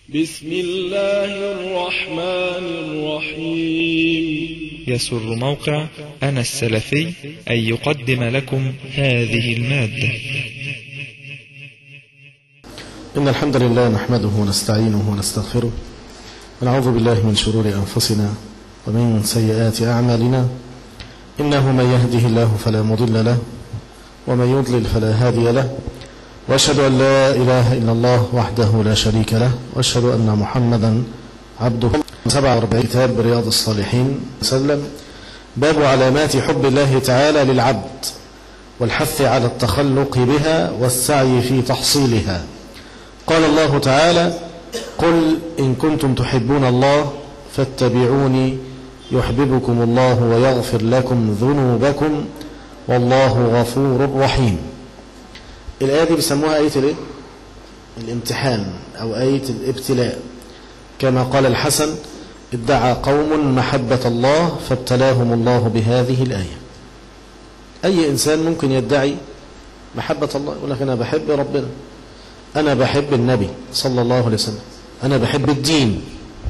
بسم الله الرحمن الرحيم يسر موقع أنا السلفي أن يقدم لكم هذه المادة إن الحمد لله نحمده ونستعينه ونستغفره ونعوذ بالله من شرور أنفسنا ومن سيئات أعمالنا إنه من يهده الله فلا مضل له ومن يضلل فلا هادي له وأشهد أن لا إله إلا الله وحده لا شريك له وأشهد أن محمدا عبده 47 كتاب رياض الصالحين وسلم باب علامات حب الله تعالى للعبد والحث على التخلق بها والسعي في تحصيلها قال الله تعالى قل إن كنتم تحبون الله فاتبعوني يحببكم الله ويغفر لكم ذنوبكم والله غفور رحيم الآية دي بيسموها آية الايه؟ الامتحان أو آية الابتلاء كما قال الحسن ادعى قوم محبة الله فابتلاهم الله بهذه الآية أي إنسان ممكن يدعي محبة الله يقول لك أنا بحب ربنا أنا بحب النبي صلى الله عليه وسلم أنا بحب الدين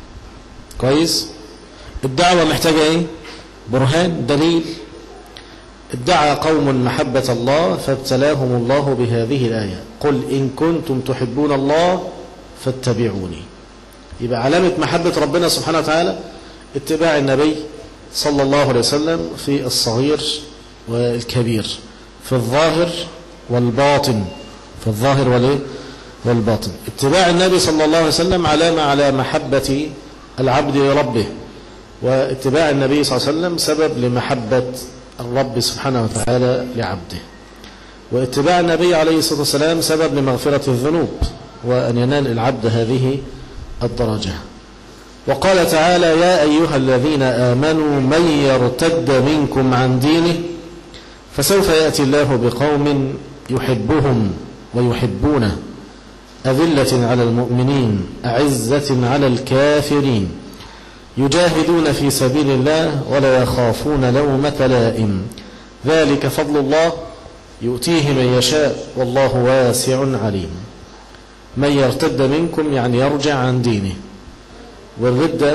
كويس الدعوة محتاجة إيه برهان دليل ادعى قوم محبة الله فابتلاهم الله بهذه الآية قل إن كنتم تحبون الله فاتبعوني يبقى علامة محبة ربنا سبحانه وتعالى اتباع النبي صلى الله عليه وسلم في الصغير والكبير في الظاهر والباطن في الظاهر والايه والباطن اتباع النبي صلى الله عليه وسلم علامة على محبة العبد لربه واتباع النبي صلى الله عليه وسلم سبب لمحبة الرب سبحانه وتعالى لعبده واتباع النبي عليه الصلاة والسلام سبب لمغفرة الذنوب وأن ينال العبد هذه الدرجة وقال تعالى يا أيها الذين آمنوا من يرتد منكم عن دينه فسوف يأتي الله بقوم يحبهم ويحبونه أذلة على المؤمنين أعزة على الكافرين يجاهدون في سبيل الله ولا يخافون لومة لائم ذلك فضل الله يؤتيه من يشاء والله واسع عليم من يرتد منكم يعني يرجع عن دينه والردة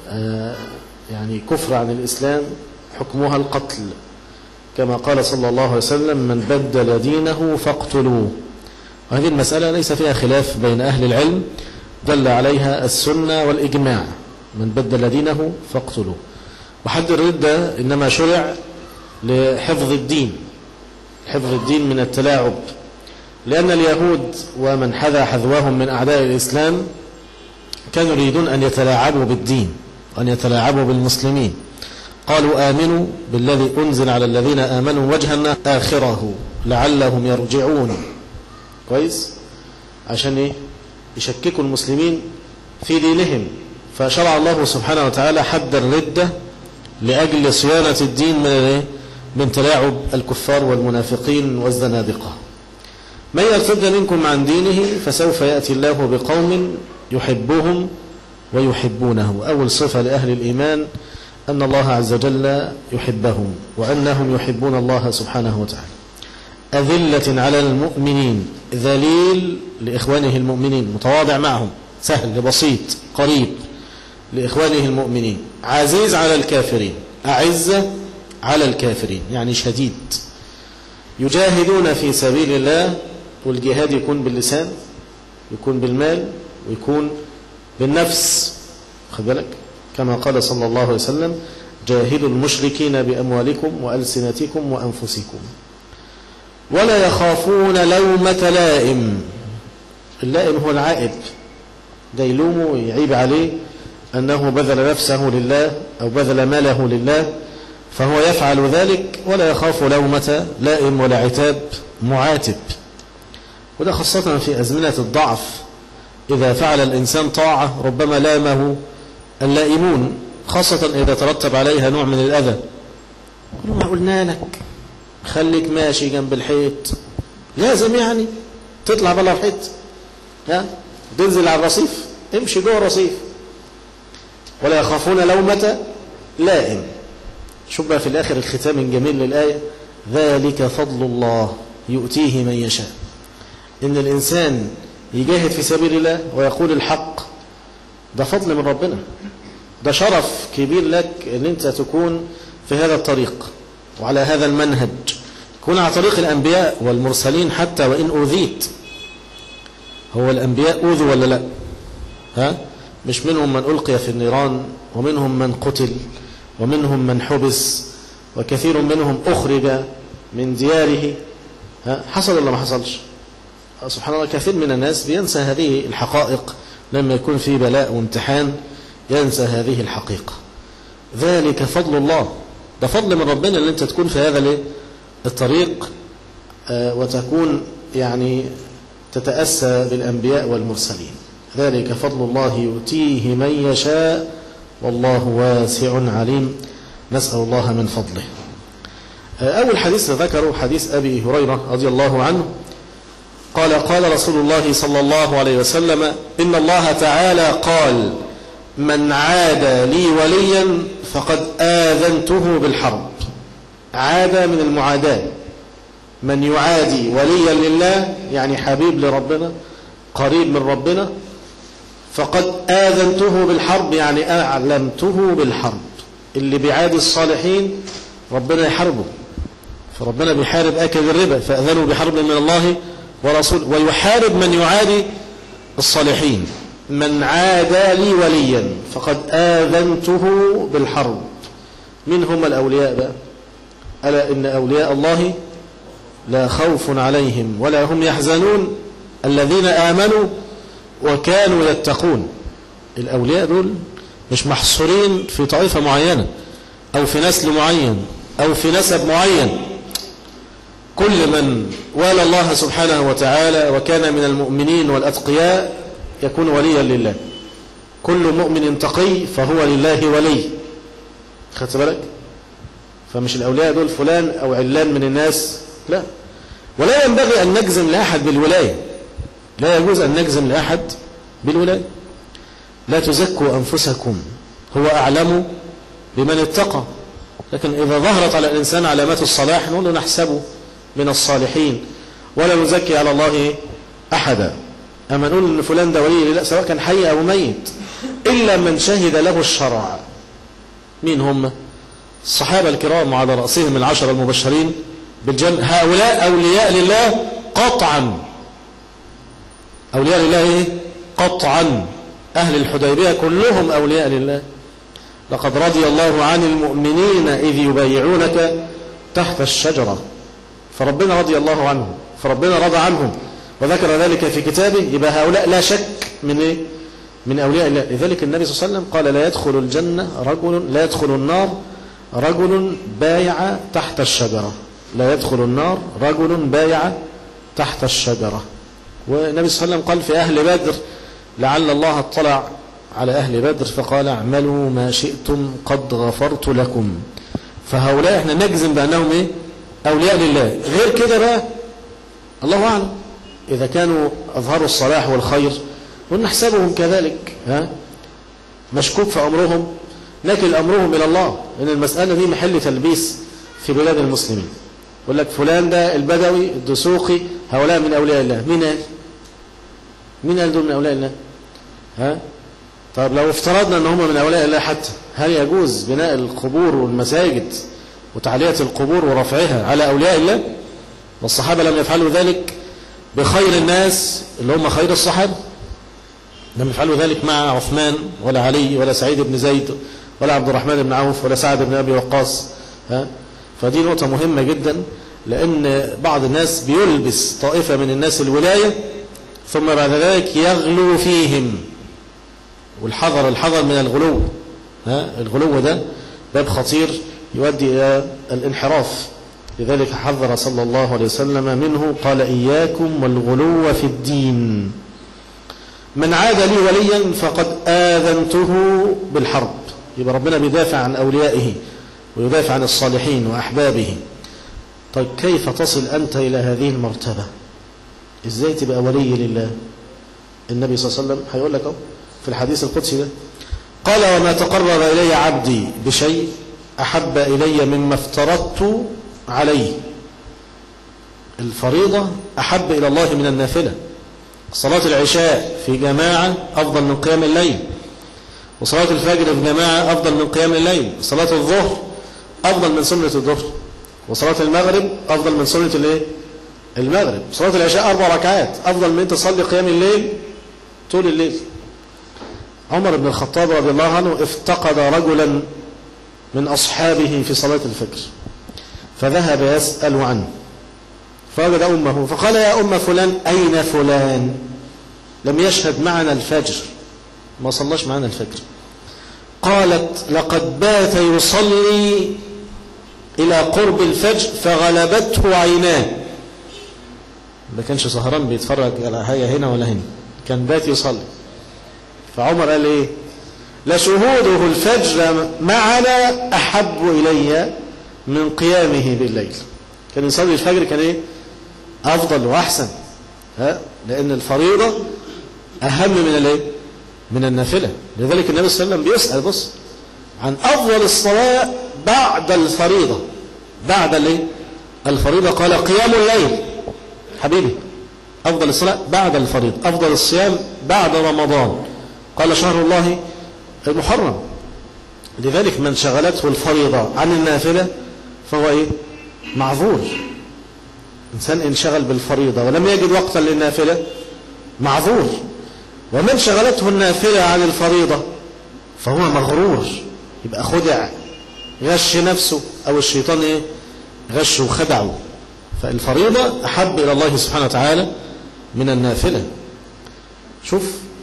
يعني كفر عن الإسلام حكمها القتل كما قال صلى الله عليه وسلم من بدل دينه فاقتلوه وهذه المسألة ليس فيها خلاف بين أهل العلم دل عليها السنة والإجماع من بدل دينه فاقتلوه وحد الردة إنما شرع لحفظ الدين حفظ الدين من التلاعب لأن اليهود ومن حذا حذوهم من أعداء الإسلام كانوا يريدون أن يتلاعبوا بالدين وأن يتلاعبوا بالمسلمين قالوا آمنوا بالذي أنزل على الذين آمنوا وجه آخره لعلهم يرجعون كويس عشان إيه يشككوا المسلمين في دينهم فشرع الله سبحانه وتعالى حد الردة لأجل صيانة الدين من من تلاعب الكفار والمنافقين والزنادقة من يرتد منكم عن دينه فسوف يأتي الله بقوم يحبهم ويحبونه أول صفة لأهل الإيمان أن الله عز وجل يحبهم وأنهم يحبون الله سبحانه وتعالى أذلة على المؤمنين ذليل لإخوانه المؤمنين متواضع معهم سهل بسيط قريب لإخوانه المؤمنين عزيز على الكافرين أعزة على الكافرين يعني شديد يجاهدون في سبيل الله والجهاد يكون باللسان يكون بالمال ويكون بالنفس خد بالك كما قال صلى الله عليه وسلم جاهدوا المشركين بأموالكم وألسنتكم وأنفسكم ولا يخافون لومة لائم اللائم هو العائب ده يلومه ويعيب عليه أنه بذل نفسه لله أو بذل ماله لله فهو يفعل ذلك ولا يخاف لومة لائم ولا عتاب معاتب وده خاصة في أزمنة الضعف إذا فعل الإنسان طاعة ربما لامه اللائمون خاصة إذا ترتب عليها نوع من الأذى قلوا ما قلنا لك خليك ماشي جنب الحيط لازم يعني تطلع بلا الحيط ها تنزل على الرصيف امشي جوه الرصيف ولا يخافون لومة لائم شوف بقى في الآخر الختام الجميل للآية ذلك فضل الله يؤتيه من يشاء إن الإنسان يجاهد في سبيل الله ويقول الحق ده فضل من ربنا ده شرف كبير لك ان انت تكون في هذا الطريق وعلى هذا المنهج تكون على طريق الأنبياء والمرسلين حتى وإن أوذيت هو الأنبياء أوذوا ولا لا ها مش منهم من ألقي في النيران ومنهم من قتل ومنهم من حبس وكثير منهم أخرج من دياره ها حصل ولا ما حصلش سبحان الله كثير من الناس بينسى هذه الحقائق لما يكون في بلاء وامتحان ينسى هذه الحقيقة ذلك فضل الله ده فضل من ربنا ان انت تكون في هذا الطريق وتكون يعني تتأسى بالأنبياء والمرسلين ذلك فضل الله يؤتيه من يشاء والله واسع عليم نسأل الله من فضله أول حديث ذكره حديث أبي هريرة رضي الله عنه قال قال رسول الله صلى الله عليه وسلم إن الله تعالى قال من عاد لي وليا فقد آذنته بالحرب عاد من المعاداة من يعادي وليا لله يعني حبيب لربنا قريب من ربنا فقد آذنته بالحرب يعني أعلمته بالحرب اللي بيعادي الصالحين ربنا يحاربه فربنا بيحارب آكل الربا فأذنوا بحرب من الله ورسول ويحارب من يعادي الصالحين من عادى لي وليا فقد آذنته بالحرب من هم الأولياء بقى ألا إن أولياء الله لا خوف عليهم ولا هم يحزنون الذين آمنوا وكانوا يتقون الأولياء دول مش محصورين في طائفة معينة أو في نسل معين أو في نسب معين كل من والى الله سبحانه وتعالى وكان من المؤمنين والأتقياء يكون وليا لله كل مؤمن تقي فهو لله ولي خدت بالك فمش الأولياء دول فلان أو علان من الناس لا ولا ينبغي أن نجزم لأحد بالولاية لا يجوز أن نجزم لأحد بالولاية لا تزكوا أنفسكم هو أعلم بمن اتقى لكن إذا ظهرت على الإنسان علامات الصلاح نقول نحسبه من الصالحين ولا نزكي على الله أحدا أما نقول أن فلان ده ولي لا سواء كان حي أو ميت إلا من شهد له الشرع مين هم الصحابة الكرام وعلى رأسهم العشر المبشرين بالجنة هؤلاء أولياء لله قطعا أولياء لله إيه؟ قطعا أهل الحديبية كلهم أولياء لله لقد رضي الله عن المؤمنين إذ يبايعونك تحت الشجرة فربنا رضي الله عنهم فربنا رضى عنهم وذكر ذلك في كتابه يبقى هؤلاء لا شك من إيه؟ من أولياء الله لذلك النبي صلى الله عليه وسلم قال لا يدخل الجنة رجل لا يدخل النار رجل بايع تحت الشجرة لا يدخل النار رجل بايع تحت الشجرة والنبي صلى الله عليه وسلم قال في أهل بدر لعل الله اطلع على أهل بدر فقال اعملوا ما شئتم قد غفرت لكم فهؤلاء احنا نجزم بأنهم ايه أولياء لله غير كده بقى الله أعلم إذا كانوا أظهروا الصلاح والخير ونحسبهم كذلك ها مشكوك في أمرهم لكن أمرهم إلى الله لأن المسألة دي محل تلبيس في بلاد المسلمين يقول لك فلان ده البدوي الدسوقي هؤلاء من أولياء الله مين قال مين قال دول من أولياء الله ها طيب لو افترضنا ان هم من أولياء الله حتى هل يجوز بناء القبور والمساجد وتعلية القبور ورفعها على أولياء الله والصحابة لم يفعلوا ذلك بخير الناس اللي هم خير الصحابة لم يفعلوا ذلك مع عثمان ولا علي ولا سعيد بن زيد ولا عبد الرحمن بن عوف ولا سعد بن أبي وقاص ها فدي نقطة مهمة جدا لأن بعض الناس بيلبس طائفة من الناس الولاية ثم بعد ذلك يغلو فيهم والحذر الحذر من الغلو ها الغلو ده باب خطير يؤدي إلى الانحراف لذلك حذر صلى الله عليه وسلم منه قال إياكم والغلو في الدين من عاد لي وليا فقد آذنته بالحرب يبقى ربنا بيدافع عن أوليائه ويدافع عن الصالحين وأحبابه طيب كيف تصل أنت إلى هذه المرتبة إزاي تبقى ولي لله النبي صلى الله عليه وسلم هيقول لك أهو في الحديث القدسي ده قال وما تقرب إلي عبدي بشيء أحب إلي مما افترضت عليه الفريضة أحب إلى الله من النافلة صلاة العشاء في جماعة أفضل من قيام الليل وصلاة الفجر في جماعة أفضل من قيام الليل صلاة الظهر أفضل من سنة الظهر وصلاة المغرب أفضل من سنة الايه المغرب صلاة العشاء أربع ركعات أفضل من تصلي قيام الليل طول الليل عمر بن الخطاب رضي الله عنه افتقد رجلا من أصحابه في صلاة الفجر فذهب يسأل عنه فوجد أمه فقال يا أم فلان أين فلان لم يشهد معنا الفجر ما صلاش معنا الفجر قالت لقد بات يصلي إلى قرب الفجر فغلبته عيناه ما كانش سهران بيتفرج على حاجة هنا ولا هنا كان بات يصلي فعمر قال ايه لشهوده الفجر معنا أحب إلي من قيامه بالليل كان يصلي الفجر كان ايه أفضل وأحسن ها لأن الفريضة أهم من الايه من النافلة لذلك النبي صلى الله عليه وسلم بيسأل بص عن أفضل الصلاة بعد الفريضة بعد الايه الفريضة قال قيام الليل حبيبي أفضل الصلاة بعد الفريضة أفضل الصيام بعد رمضان قال شهر الله المحرم لذلك من شغلته الفريضة عن النافلة فهو إيه؟ معذور إنسان انشغل بالفريضة ولم يجد وقتا للنافلة معذور ومن شغلته النافلة عن الفريضة فهو مغرور يبقى خدع غش نفسه أو الشيطان إيه؟ غشه وخدعه فالفريضة أحب إلى الله سبحانه وتعالى من النافلة شوف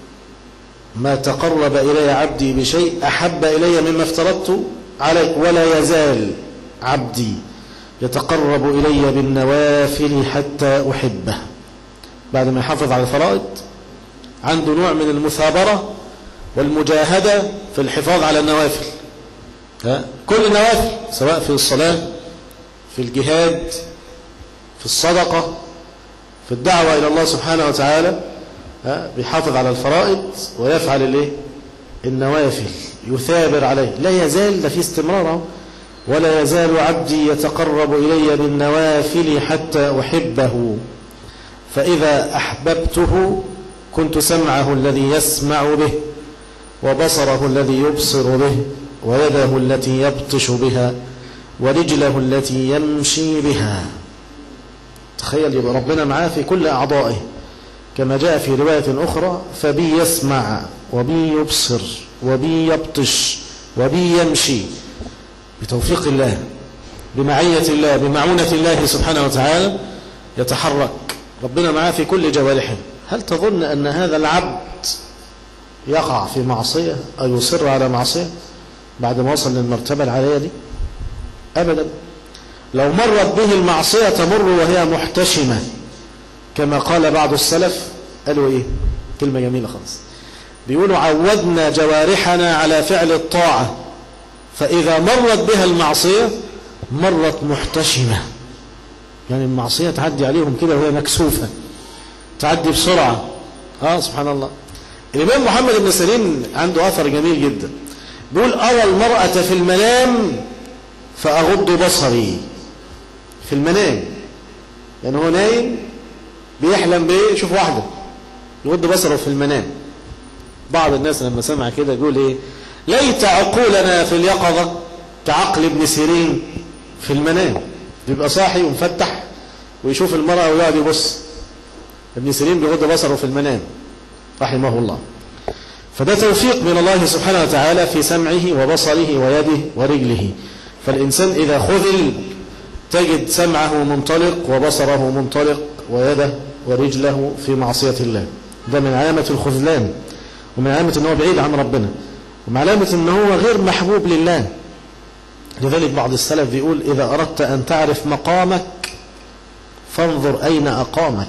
ما تقرب إلي عبدي بشيء أحب إلي مما افترضت عليه ولا يزال عبدي يتقرب إلي بالنوافل حتى أحبه بعد ما يحافظ على الفرائض عنده نوع من المثابرة والمجاهدة في الحفاظ على النوافل كل النوافل سواء في الصلاة في الجهاد في الصدقة في الدعوة إلى الله سبحانه وتعالى بيحافظ على الفرائض ويفعل الايه النوافل يثابر عليه لا يزال ده في استمرار ولا يزال عبدي يتقرب إلي بالنوافل حتى أحبه فإذا أحببته كنت سمعه الذي يسمع به وبصره الذي يبصر به ويده التي يبطش بها ورجله التي يمشي بها تخيل يبقى ربنا معاه في كل أعضائه كما جاء في رواية أخرى فبي يسمع وبي يبصر وبي يبطش وبي يمشي بتوفيق الله بمعية الله بمعونة الله سبحانه وتعالى يتحرك ربنا معاه في كل جوارحه هل تظن أن هذا العبد يقع في معصية أو يصر على معصية بعد ما وصل للمرتبة العالية دي أبدا لو مرت به المعصية تمر وهي محتشمة كما قال بعض السلف قالوا ايه كلمة جميلة خالص بيقولوا عودنا جوارحنا على فعل الطاعة فإذا مرت بها المعصية مرت محتشمة يعني المعصية تعدي عليهم كده وهي مكسوفة تعدي بسرعة اه سبحان الله الإمام محمد بن سليم عنده أثر جميل جدا بيقول أرى المرأة في المنام فأغض بصري في المنام يعني هو نايم بيحلم بايه يشوف واحدة يغض بصره في المنام بعض الناس لما سمع كده يقول ايه ليت عقولنا في اليقظة كعقل ابن سيرين في المنام بيبقى صاحي ومفتح ويشوف المرأة ويقعد يبص ابن سيرين بيغض بصره في المنام رحمه الله فده توفيق من الله سبحانه وتعالى في سمعه وبصره ويده ورجله فالإنسان إذا خذل تجد سمعه منطلق وبصره منطلق ويده ورجله في معصية الله ده من علامة الخذلان ومن علامة أنه بعيد عن ربنا ومن علامة أنه هو غير محبوب لله لذلك بعض السلف بيقول إذا أردت أن تعرف مقامك فانظر أين أقامك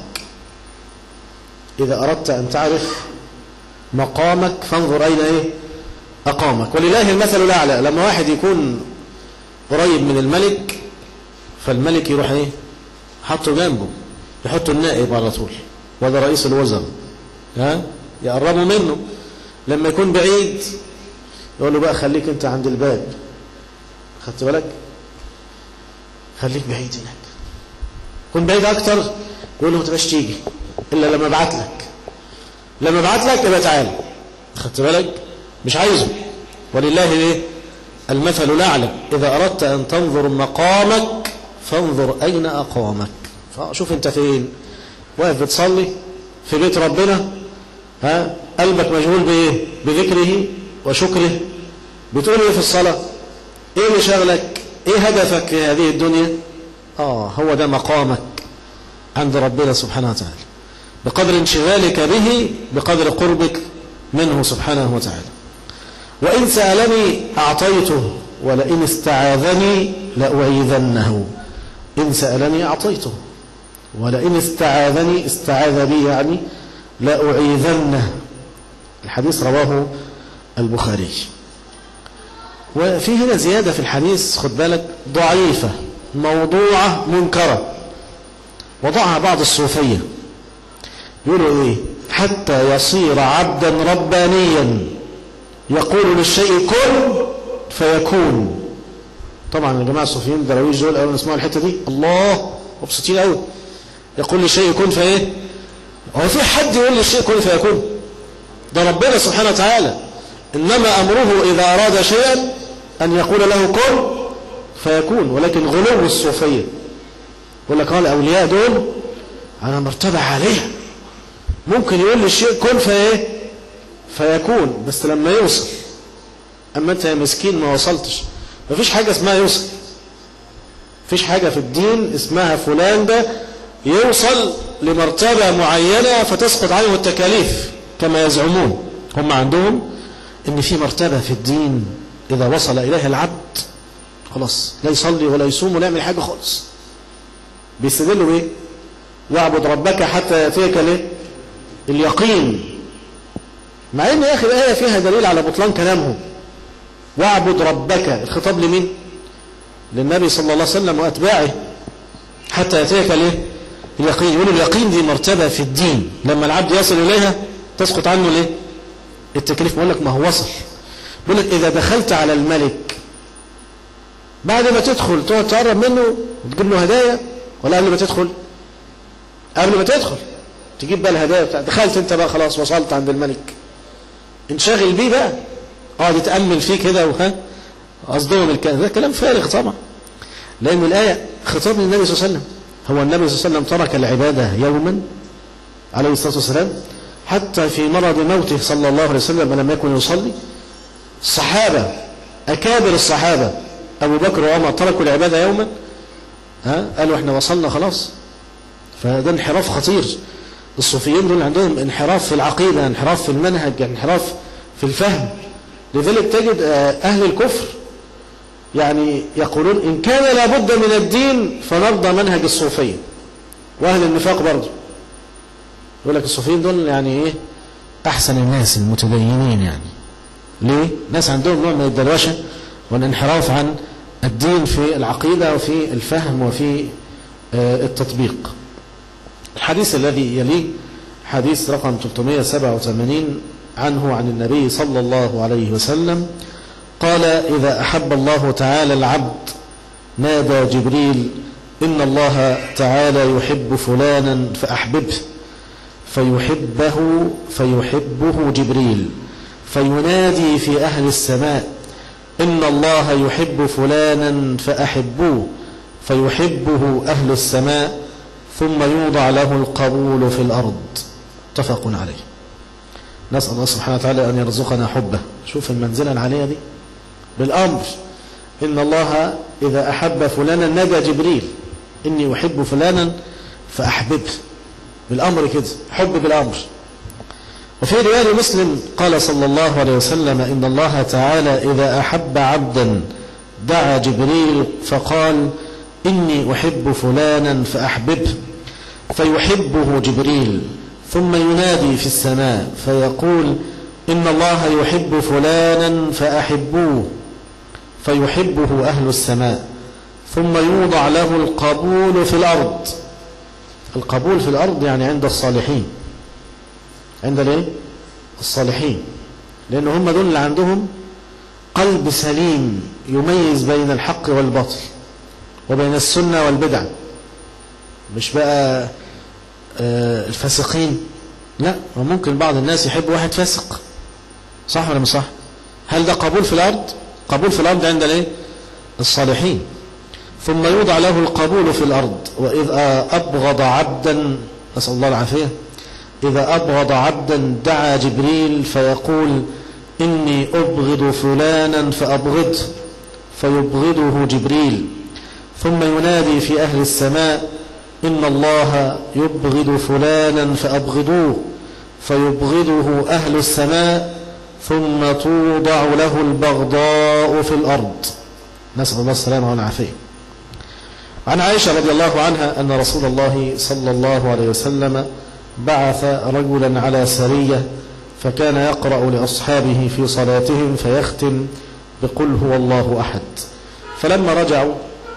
إذا أردت أن تعرف مقامك فانظر أين إيه أقامك ولله المثل الأعلى لما واحد يكون قريب من الملك فالملك يروح إيه حطه جنبه يحطوا النائب على طول ولا رئيس الوزراء ها يقربوا منه لما يكون بعيد يقول له بقى خليك انت عند الباب خدت بالك خليك بعيد هناك كن بعيد اكتر يقول له ما تبقاش تيجي الا لما ابعت لك لما ابعت لك يبقى تعالى خدت بالك مش عايزه ولله ايه المثل الأعلى إذا أردت أن تنظر مقامك فانظر أين أقامك شوف أنت فين واقف بتصلي في بيت ربنا ها قلبك مشغول بإيه بذكره وشكره بتقول إيه في الصلاة إيه اللي شغلك إيه هدفك في هذه الدنيا آه هو ده مقامك عند ربنا سبحانه وتعالى بقدر انشغالك به بقدر قربك منه سبحانه وتعالى وإن سألني أعطيته ولئن استعاذني لأعيذنه إن سألني أعطيته ولئن استعاذني استعاذ بي يعني لأعيذنه الحديث رواه البخاري وفي هنا زيادة في الحديث خد بالك ضعيفة موضوعة منكرة وضعها بعض الصوفية يقولوا ايه حتى يصير عبدا ربانيا يقول للشيء كن فيكون طبعا يا جماعه الصوفيين الدراويش دول اول ما يسمعوا الحته دي الله مبسوطين قوي يقول للشيء كن فايه هو في حد يقول للشيء كن فيكون ده ربنا سبحانه وتعالى انما امره اذا اراد شيئا ان يقول له كن فيكون ولكن غلو الصوفيه يقول لك الاولياء دول على مرتبه عاليه ممكن يقول للشيء كن فايه فيكون بس لما يوصل اما انت يا مسكين ما وصلتش مفيش حاجه اسمها يوصل مفيش حاجه في الدين اسمها فلان ده يوصل لمرتبه معينه فتسقط عنه التكاليف كما يزعمون هم عندهم ان في مرتبه في الدين اذا وصل اليها العبد خلاص لا يصلي ولا يصوم ولا يعمل حاجه خالص بيستدلوا بايه واعبد ربك حتى ياتيك الايه اليقين مع ان يا اخي الايه فيها دليل على بطلان كلامهم واعبد ربك الخطاب لمين للنبي صلى الله عليه وسلم واتباعه حتى ياتيك الايه اليقين يقولوا اليقين دي مرتبه في الدين لما العبد يصل اليها تسقط عنه الايه التكليف بقول لك ما هو وصل بيقول لك اذا دخلت على الملك بعد ما تدخل تقعد تقرب منه وتجيب له هدايا ولا قبل ما تدخل قبل ما تدخل تجيب بقى الهدايا بتاع دخلت انت بقى خلاص وصلت عند الملك انشغل بيه بقى اقعد يتامل فيه كده وها قصدهم الكلام ده كلام فارغ طبعا لان الايه خطاب للنبي صلى الله عليه وسلم هو النبي صلى الله عليه وسلم ترك العباده يوما عليه الصلاه والسلام حتى في مرض موته صلى الله عليه وسلم لم يكن يصلي الصحابه اكابر الصحابه ابو بكر وعمر تركوا العباده يوما ها قالوا احنا وصلنا خلاص فده انحراف خطير الصوفيين دول عندهم انحراف في العقيدة انحراف في المنهج انحراف في الفهم لذلك تجد أهل الكفر يعني يقولون إن كان لابد من الدين فنرضى منهج الصوفية وأهل النفاق برضه يقول لك الصوفيين دول يعني إيه أحسن الناس المتدينين يعني ليه؟ ناس عندهم نوع من الدروشة والانحراف عن الدين في العقيدة وفي الفهم وفي التطبيق الحديث الذي يليه حديث رقم 387 عنه عن النبي صلى الله عليه وسلم قال إذا أحب الله تعالى العبد نادى جبريل إن الله تعالى يحب فلانا فأحببه فيحبه فيحبه جبريل فينادي في أهل السماء إن الله يحب فلانا فأحبوه فيحبه أهل السماء ثم يوضع له القبول في الأرض اتفق عليه نسأل الله سبحانه وتعالى أن يرزقنا حبه شوف المنزلة العالية دي بالأمر إن الله إذا أحب فلانا نادى جبريل إني أحب فلانا فأحببه بالأمر كده حب بالأمر وفي رواية مسلم قال صلى الله عليه وسلم إن الله تعالى إذا أحب عبدا دعا جبريل فقال إني أحب فلانا فأحببه فيحبه جبريل ثم ينادي في السماء فيقول إن الله يحب فلانا فأحبوه فيحبه أهل السماء ثم يوضع له القبول في الأرض القبول في الأرض يعني عند الصالحين عند الايه الصالحين لأن هم دول اللي عندهم قلب سليم يميز بين الحق والباطل وبين السنة والبدع مش بقى آه الفاسقين لا وممكن بعض الناس يحب واحد فاسق صح ولا مش صح هل ده قبول في الأرض قبول في الأرض عند الايه الصالحين ثم يوضع له القبول في الأرض وإذا أبغض عبدا نسأل الله العافية إذا أبغض عبدا دعا جبريل فيقول إني أبغض فلانا فأبغضه فيبغضه جبريل ثم ينادي في أهل السماء إن الله يبغض فلانا فأبغضوه فيبغضه أهل السماء ثم توضع له البغضاء في الأرض نسأل الله السلامة والعافية عن عائشة رضي الله عنها أن رسول الله صلى الله عليه وسلم بعث رجلا على سرية فكان يقرأ لأصحابه في صلاتهم فيختم بقل هو الله أحد فلما رجعوا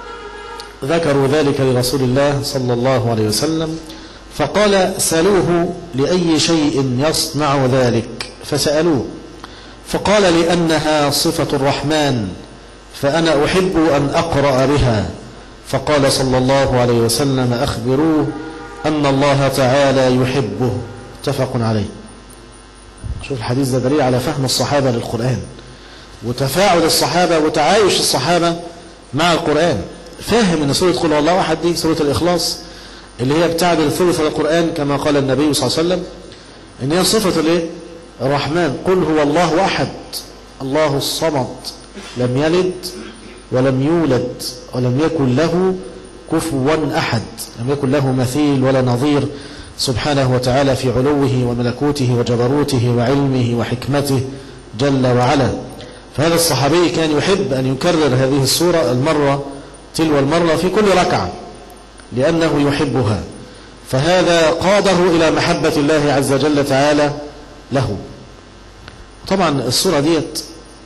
ذكروا ذلك لرسول الله صلى الله عليه وسلم فقال سألوه لأي شيء يصنع ذلك فسألوه فقال لأنها صفة الرحمن فأنا أحب أن أقرأ بها فقال صلى الله عليه وسلم أخبروه أن الله تعالى يحبه اتفق عليه شوف الحديث ده دليل على فهم الصحابة للقرآن وتفاعل الصحابة وتعايش الصحابة مع القرآن فاهم ان سورة قل الله أحد دي سورة الإخلاص اللي هي بتعدل ثلث القرآن كما قال النبي صلى الله عليه وسلم ان هي صفة الايه الرحمن قل هو الله أحد الله الصمد لم يلد ولم يولد ولم يكن له كفوا أحد لم يكن له مثيل ولا نظير سبحانه وتعالى في علوه وملكوته وجبروته وعلمه وحكمته جل وعلا فهذا الصحابي كان يحب أن يكرر هذه السورة المرة تلو المرة في كل ركعة لأنه يحبها فهذا قاده إلى محبة الله عز وجل تعالى له طبعا السورة ديت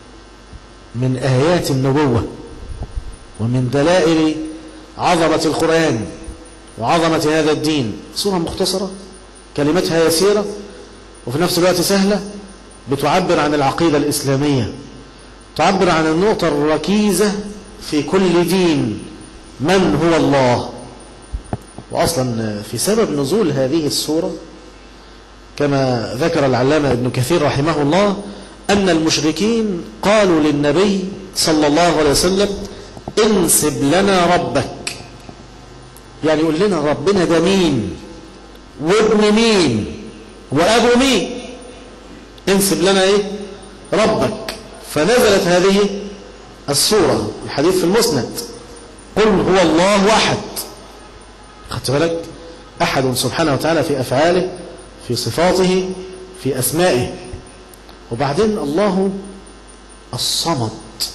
من آيات النبوة ومن دلائل عظمة القرآن وعظمة هذا الدين سورة مختصرة كلمتها يسيرة وفي نفس الوقت سهلة بتعبر عن العقيدة الإسلامية تعبر عن النقطة الركيزة في كل دين من هو الله وأصلا في سبب نزول هذه السورة كما ذكر العلامة ابن كثير رحمه الله أن المشركين قالوا للنبي صلى الله عليه وسلم انسب لنا ربك يعني يقول لنا ربنا ده مين وابن مين وأبو مين انسب لنا ايه ربك فنزلت هذه السورة الحديث في المسند قل هو الله أحد خدت بالك أحد سبحانه وتعالى في أفعاله في صفاته في أسمائه وبعدين الله الصمد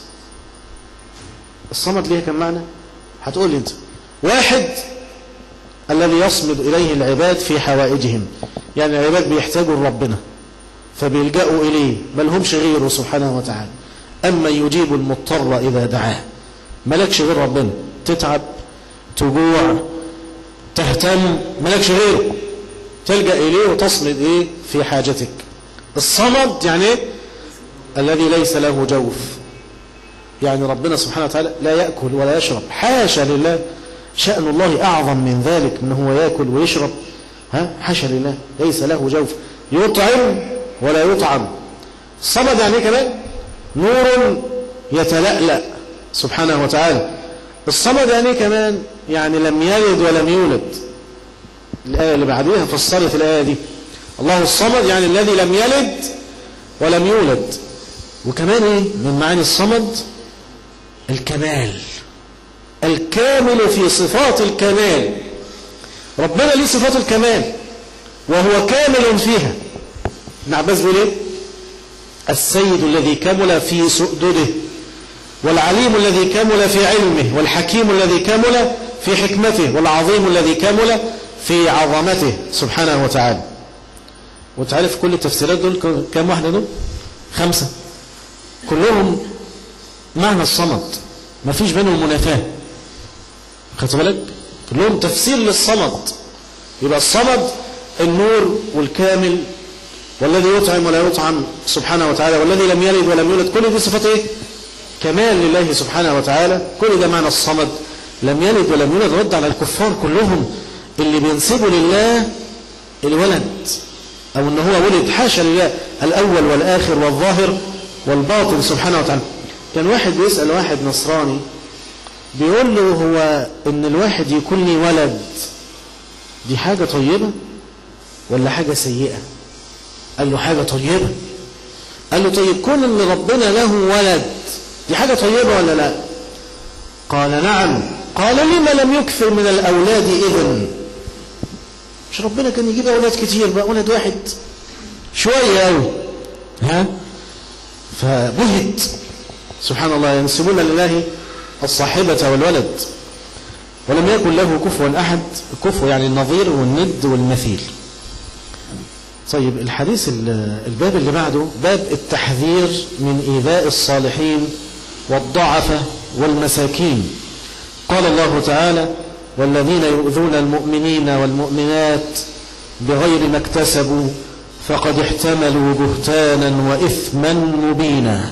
الصمد ليه كم معنى هتقول لي انت واحد الذي يصمد إليه العباد في حوائجهم يعني العباد بيحتاجوا لربنا فبيلجأوا إليه ما لهمش غيره سبحانه وتعالى أما يجيب المضطر إذا دعاه ملكش غير ربنا تتعب تجوع تهتم ملكش غيره تلجأ إليه وتصمد إيه في حاجتك الصمد يعني إيه؟ الذي ليس له جوف يعني ربنا سبحانه وتعالى لا يأكل ولا يشرب حاشا لله شأن الله أعظم من ذلك من هو يأكل ويشرب ها حاشا لله ليس له جوف يطعم ولا يطعم الصمد يعني كمان نور يتلألأ سبحانه وتعالى الصمد يعني كمان يعني لم يلد ولم يولد الآية اللي بعديها فسرت الآية دي الله الصمد يعني الذي لم يلد ولم يولد وكمان ايه من معاني الصمد الكمال الكامل في صفات الكمال ربنا ليه صفات الكمال وهو كامل فيها ابن عباس بيقول ايه السيد الذي كمل في سؤدده والعليم الذي كمل في علمه والحكيم الذي كمل في حكمته والعظيم الذي كمل في عظمته سبحانه وتعالى وتعرف كل التفسيرات دول كم واحدة دول خمسة كلهم معنى الصمد ما فيش بينهم منافاة خدت بالك كلهم تفسير للصمد يبقى الصمد النور والكامل والذي يطعم ولا يطعم سبحانه وتعالى والذي لم يلد ولم يولد كل دي صفات ايه كمال لله سبحانه وتعالى كل ده معنى الصمد لم يلد ولم يولد رد على الكفار كلهم اللي بينسبوا لله الولد او ان هو ولد حاشا لله الاول والاخر والظاهر والباطل سبحانه وتعالى كان واحد بيسأل واحد نصراني بيقول له هو ان الواحد يكون لي ولد دي حاجة طيبة ولا حاجة سيئة قال له حاجة طيبة قال له طيب كون ان ربنا له ولد دي حاجة طيبة ولا لا قال نعم قال لما لم يكثر من الأولاد إذن مش ربنا كان يجيب أولاد كتير بقى ولد واحد شوية أوي ها فبهت سبحان الله ينسبون لله الصاحبة والولد ولم يكن له كفوا أحد كفو يعني النظير والند والمثيل طيب الحديث الباب اللي بعده باب التحذير من إيذاء الصالحين والضعفة والمساكين قال الله تعالى والذين يؤذون المؤمنين والمؤمنات بغير ما اكتسبوا فقد احتملوا بهتانا وإثما مبينا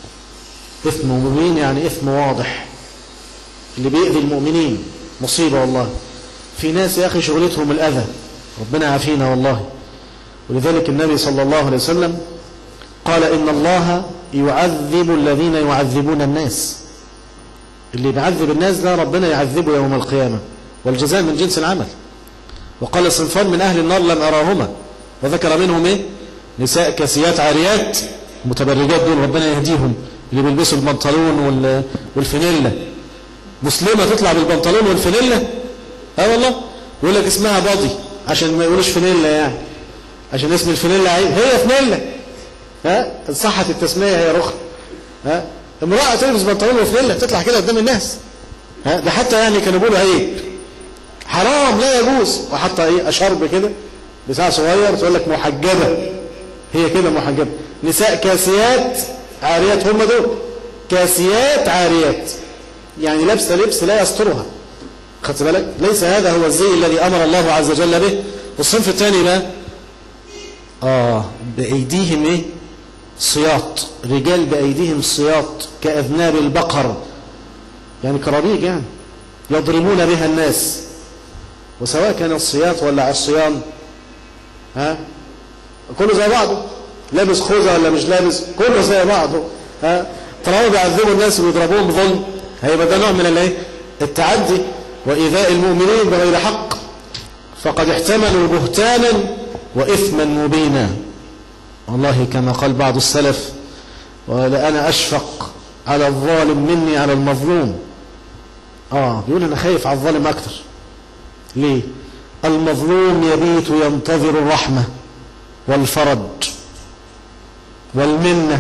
إثم مبين يعني إثم واضح اللي بيؤذي المؤمنين مصيبة والله في ناس يا أخي شغلتهم الأذى ربنا عافينا والله ولذلك النبي صلى الله عليه وسلم قال إن الله يعذب الذين يعذبون الناس اللي بيعذب الناس ده ربنا يعذبه يوم القيامة والجزاء من جنس العمل وقال صنفان من أهل النار لم أراهما وذكر منهم إيه نساء كاسيات عاريات متبرجات دول ربنا يهديهم اللي بيلبسوا البنطلون والفانيلا مسلمة تطلع بالبنطلون والفانيلا اه والله يقول لك اسمها باضي عشان ما يقولوش فانيلا يعني عشان اسم الفانيلا عيب هي فانيلا ها صحت التسمية هي رخ ها امرأة تلبس بنطلون وفانيلا تطلع كده قدام الناس ها ده حتى يعني كانوا بيقولوا عيب حرام لا يجوز وحتى ايه اشرب كده بتاع صغير تقول لك محجبة هي كده محجبة نساء كاسيات عاريات هم دول كاسيات عاريات يعني لابسه لبس لا يسترها خدت بالك ليس هذا هو الزي الذي امر الله عز وجل به والصنف الثاني بقى اه بايديهم ايه صياط رجال بايديهم صياط كاذناب البقر يعني كرابيج يعني يضربون بها الناس وسواء كان الصياط ولا عصيان ها كله زي بعضه لابس خوذه ولا مش لابس كله زي بعضه ها طالما بيعذبوا الناس ويضربوهم بظلم هيبقى ده نوع من الايه التعدي وايذاء المؤمنين بغير حق فقد احتملوا بهتانا واثما مبينا والله كما قال بعض السلف ولأنا أشفق على الظالم مني على المظلوم آه بيقول أنا خايف على الظالم أكتر ليه المظلوم يبيت ينتظر الرحمة والفرج والمنة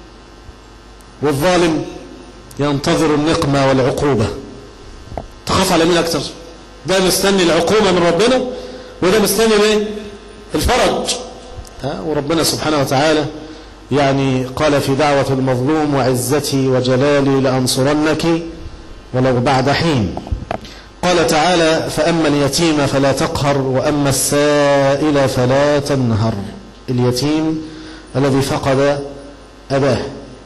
والظالم ينتظر النقمة والعقوبة تخاف على مين أكتر ده مستني العقوبة من ربنا وده مستني الايه الفرج ها وربنا سبحانه وتعالى يعني قال في دعوة المظلوم وعزتي وجلالي لأنصرنك ولو بعد حين قال تعالى فأما اليتيم فلا تقهر وأما السائل فلا تنهر اليتيم الذي فقد أباه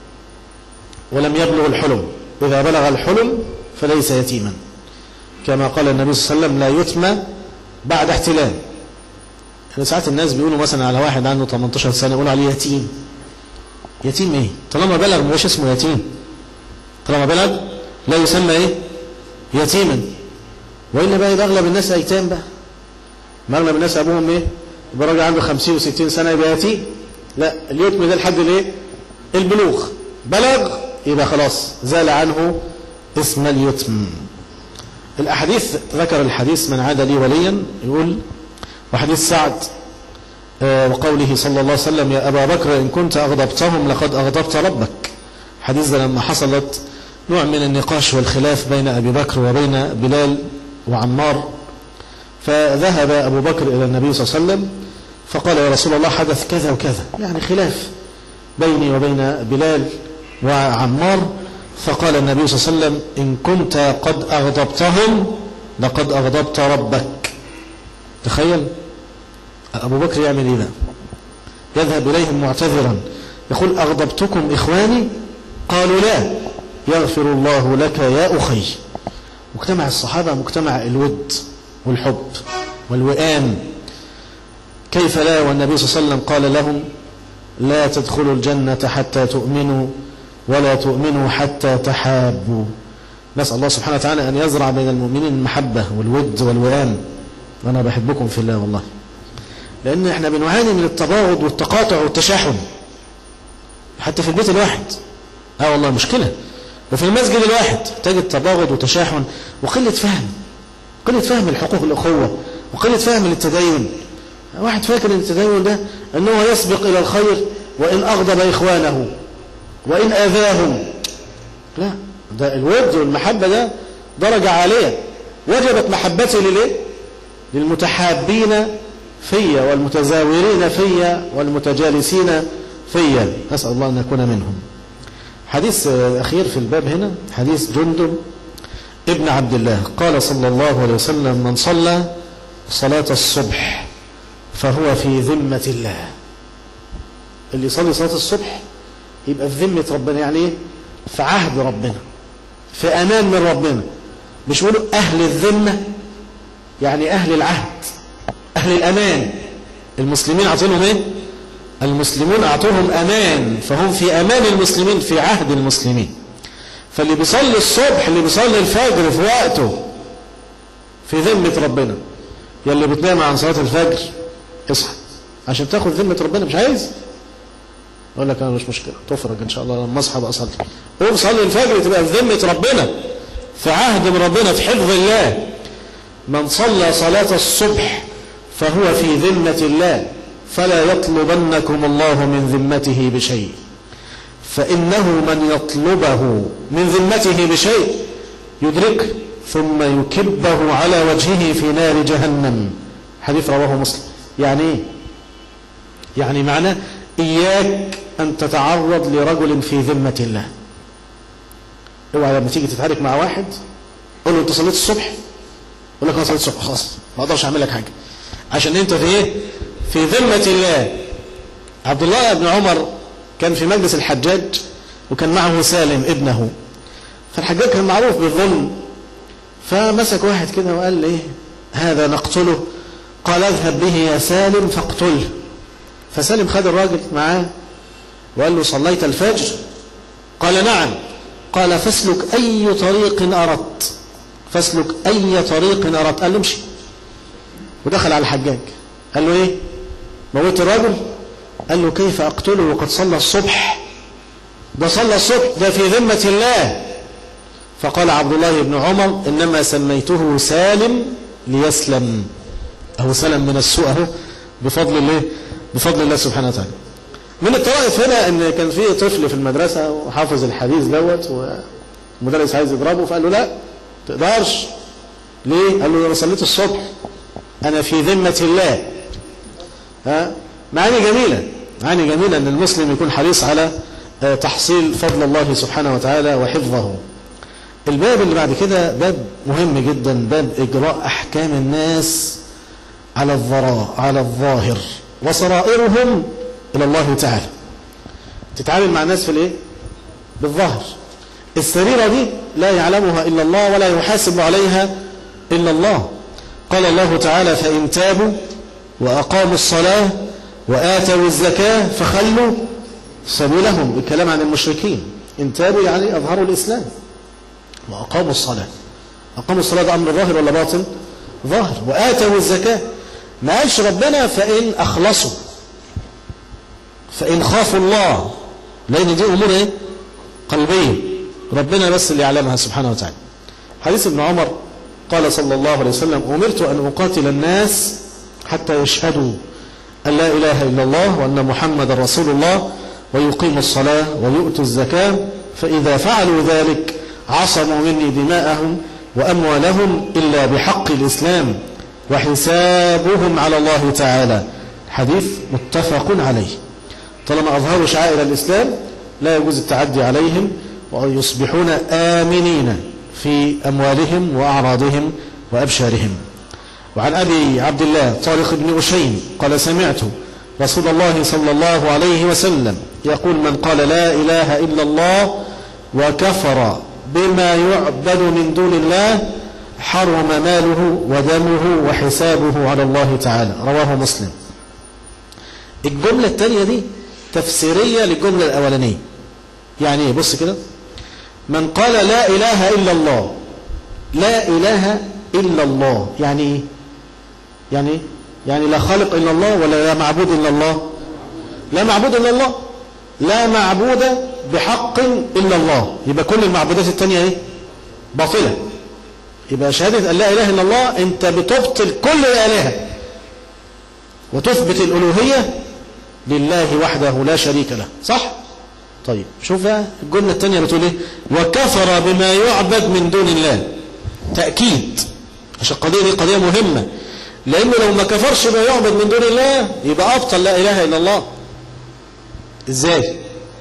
ولم يبلغ الحلم إذا بلغ الحلم فليس يتيما كما قال النبي صلى الله عليه وسلم لا يتم بعد احتلام يعني ساعات الناس بيقولوا مثلا على واحد عنده 18 سنة يقولوا عليه يتيم يتيم ايه طالما بلغ مش اسمه يتيم طالما بلغ لا يسمى ايه يتيما وإلا بقى يبقى أغلب الناس أيتام بقى ما أغلب الناس أبوهم إيه يبقى راجل عنده 50 و60 سنة يبقى يتيم لا اليتم ده لحد الإيه البلوغ بلغ يبقى خلاص زال عنه اسم اليتم الأحاديث ذكر الحديث من عاد لي وليا يقول وحديث سعد وقوله صلى الله عليه وسلم يا أبا بكر إن كنت أغضبتهم لقد أغضبت ربك حديث ده لما حصلت نوع من النقاش والخلاف بين أبي بكر وبين بلال وعمار فذهب أبو بكر إلى النبي صلى الله عليه وسلم فقال يا رسول الله حدث كذا وكذا يعني خلاف بيني وبين بلال وعمار فقال النبي صلى الله عليه وسلم إن كنت قد أغضبتهم لقد أغضبت ربك تخيل أبو بكر يعمل إيه يذهب إليهم معتذرا يقول أغضبتكم إخواني قالوا لا يغفر الله لك يا أخي مجتمع الصحابة مجتمع الود والحب والوئام كيف لا والنبي صلى الله عليه وسلم قال لهم لا تدخلوا الجنة حتى تؤمنوا ولا تؤمنوا حتى تحابوا نسأل الله سبحانه وتعالى أن يزرع بين المؤمنين المحبة والود والوئام وأنا بحبكم في الله والله لأن احنا بنعاني من التباغض والتقاطع والتشاحن حتى في البيت الواحد اه والله مشكلة وفي المسجد الواحد تجد تباغض وتشاحن وقلة فهم قلة فهم الحقوق الأخوة وقلة فهم للتدين واحد فاكر ان التدين ده أنه يسبق إلى الخير وإن أغضب إخوانه وإن آذاهم لا ده الود والمحبة ده درجة عالية وجبت محبتي لليه للمتحابين فيا والمتزاورين فيا والمتجالسين فيا أسأل الله أن نكون منهم حديث أخير في الباب هنا حديث جندب ابن عبد الله قال صلى الله عليه وسلم من صلى صلاة الصبح فهو في ذمة الله اللي يصلي صلاة الصبح يبقى في ذمة ربنا يعني ايه في عهد ربنا في أمان من ربنا مش يقولوا أهل الذمة يعني أهل العهد أهل الأمان المسلمين أعطينهم إيه المسلمون أعطوهم أمان فهم في أمان المسلمين في عهد المسلمين فاللي بيصلي الصبح اللي بيصلي الفجر في وقته في ذمة ربنا يلي بتنام عن صلاة الفجر اصحى عشان تاخد ذمة ربنا مش عايز اقول لك انا مش مشكلة تفرج ان شاء الله لما اصحى بقى اصلي قوم صلي الفجر تبقى في ذمة ربنا في عهد من ربنا في حفظ الله من صلى صلاة الصبح فهو في ذمة الله فلا يطلبنكم الله من ذمته بشيء فإنه من يطلبه من ذمته بشيء يدركه ثم يكبه على وجهه في نار جهنم حديث رواه مسلم يعني ايه يعني معناه إياك أن تتعرض لرجل في ذمة الله اوعى لما تيجي تتعارك مع واحد قول له انت صليت الصبح يقول لك انا صليت الصبح خلاص ما اقدرش اعمل لك حاجه عشان انت في ايه في ذمه الله عبد الله بن عمر كان في مجلس الحجاج وكان معه سالم ابنه فالحجاج كان معروف بالظلم فمسك واحد كده وقال ايه هذا نقتله قال اذهب به يا سالم فاقتله فسالم خد الراجل معاه وقال له صليت الفجر قال نعم قال فاسلك أي طريق أردت فاسلك أي طريق أردت قال له امشي ودخل على الحجاج قال له ايه موت الرجل قال له كيف أقتله وقد صلى الصبح ده صلى الصبح ده في ذمة الله فقال عبد الله بن عمر إنما سميته سالم ليسلم أهو سلم من السوء أهو بفضل الله بفضل الله سبحانه وتعالى من الطرائف هنا ان كان في طفل في المدرسة وحافظ الحديث دوت والمدرس عايز يضربه فقال له لا تقدرش ليه قال له انا صليت الصبح انا في ذمة الله ها معاني جميلة معاني جميلة ان المسلم يكون حريص على تحصيل فضل الله سبحانه وتعالى وحفظه الباب اللي بعد كده باب مهم جدا باب اجراء احكام الناس على الضراء على الظاهر وسرائرهم إلى الله تعالى تتعامل مع الناس في الايه بالظهر السريرة دي لا يعلمها إلا الله ولا يحاسب عليها إلا الله قال الله تعالى فإن تابوا وأقاموا الصلاة وآتوا الزكاة فخلوا سبيلهم الكلام عن المشركين إن تابوا يعني أظهروا الإسلام وأقاموا الصلاة أقاموا الصلاة ده أمر ظاهر ولا باطن ظاهر وآتوا الزكاة ما قالش ربنا فإن أخلصوا فإن خافوا الله لأن دي أمور إيه؟ قلبية ربنا بس اللي يعلمها سبحانه وتعالى حديث ابن عمر قال صلى الله عليه وسلم أمرت أن أقاتل الناس حتى يشهدوا أن لا إله إلا الله وأن محمد رسول الله ويقيموا الصلاة ويؤتوا الزكاة فإذا فعلوا ذلك عصموا مني دماءهم وأموالهم إلا بحق الإسلام وحسابهم على الله تعالى حديث متفق عليه طالما أظهروا شعائر الإسلام لا يجوز التعدي عليهم ويصبحون آمنين في أموالهم وأعراضهم وأبشارهم وعن أبي عبد الله طارق بن أشيم قال سمعت رسول الله صلى الله عليه وسلم يقول من قال لا إله إلا الله وكفر بما يعبد من دون الله حرم ماله ودمه وحسابه على الله تعالى رواه مسلم الجملة الثانية دي تفسيرية للجملة الأولانية يعني ايه بص كده من قال لا إله إلا الله لا إله إلا الله يعني ايه يعني ايه يعني لا خالق إلا الله ولا لا معبود إلا الله لا معبود إلا الله لا معبود بحق إلا الله يبقى كل المعبودات التانية ايه باطلة يبقى شهادة أن لا إله إلا الله أنت بتبطل كل الآلهة وتثبت الألوهية لله وحده لا شريك له صح؟ طيب شوف بقى الجملة الثانية بتقول ايه وكفر بما يعبد من دون الله تأكيد عشان القضية دي قضية مهمة لأنه لو ما كفرش بما يعبد من دون الله يبقى أبطل لا إله إلا الله إزاي